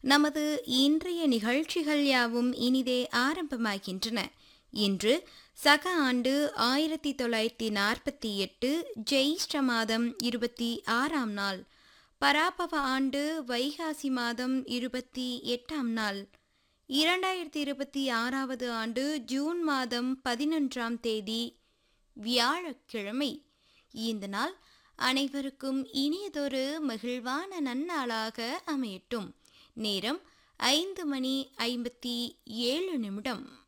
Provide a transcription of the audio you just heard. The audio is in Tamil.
நமது இன்றைய நிகழ்ச்சிகள் யாவும் இனிதே ஆரம்பமாகின்றன இன்று சக ஆண்டு ஆயிரத்தி தொள்ளாயிரத்தி நாற்பத்தி எட்டு ஜெயிஷ்ட மாதம் இருபத்தி ஆறாம் நாள் பராபவ ஆண்டு வைகாசி மாதம் இருபத்தி எட்டாம் நாள் இரண்டாயிரத்தி இருபத்தி ஆறாவது ஆண்டு ஜூன் மாதம் பதினொன்றாம் தேதி வியாழக்கிழமை இந்த நாள் அனைவருக்கும் இனியதொரு மகிழ்வான நன்னாளாக அமையட்டும் நேரம் ஐந்து மணி ஐம்பத்தி ஏழு நிமிடம்